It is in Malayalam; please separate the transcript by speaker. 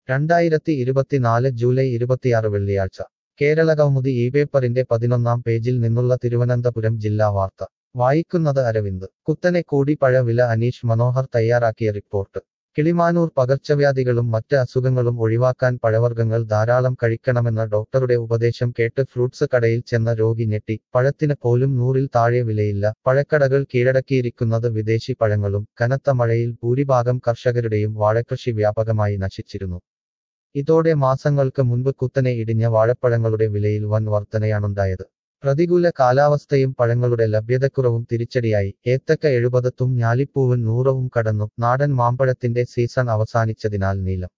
Speaker 1: രണ്ടായിരത്തി ഇരുപത്തിനാല് ജൂലൈ ഇരുപത്തിയാറ് വെള്ളിയാഴ്ച കേരള കൗമുദി ഈ പേപ്പറിന്റെ പതിനൊന്നാം പേജിൽ നിന്നുള്ള തിരുവനന്തപുരം ജില്ലാ വാർത്ത വായിക്കുന്നത് അരവിന്ദ് കുത്തനെ കൂടി പഴവില അനീഷ് മനോഹർ തയ്യാറാക്കിയ റിപ്പോർട്ട് കിളിമാനൂർ പകർച്ചവ്യാധികളും മറ്റ് അസുഖങ്ങളും ഒഴിവാക്കാൻ പഴവർഗ്ഗങ്ങൾ ധാരാളം കഴിക്കണമെന്ന ഡോക്ടറുടെ ഉപദേശം കേട്ട് ഫ്രൂട്ട്സ് കടയിൽ ചെന്ന രോഗി ഞെട്ടി പഴത്തിന് പോലും നൂറിൽ താഴെ വിലയില്ല പഴക്കടകൾ കീഴടക്കിയിരിക്കുന്നത് വിദേശി പഴങ്ങളും കനത്ത മഴയിൽ ഭൂരിഭാഗം കർഷകരുടെയും വാഴകൃഷി വ്യാപകമായി നശിച്ചിരുന്നു ഇതോടെ മാസങ്ങൾക്ക് മുൻപ് കുത്തനെ ഇടിഞ്ഞ വാഴപ്പഴങ്ങളുടെ വിലയിൽ വൻ വർധനയാണുണ്ടായത് പ്രതികൂല കാലാവസ്ഥയും പഴങ്ങളുടെ ലഭ്യതക്കുറവും തിരിച്ചടിയായി ഏത്തക്ക എഴുപതത്തും ഞാലിപ്പൂവൻ നൂറവും കടന്നു നാടൻ മാമ്പഴത്തിന്റെ സീസൺ അവസാനിച്ചതിനാൽ നീലം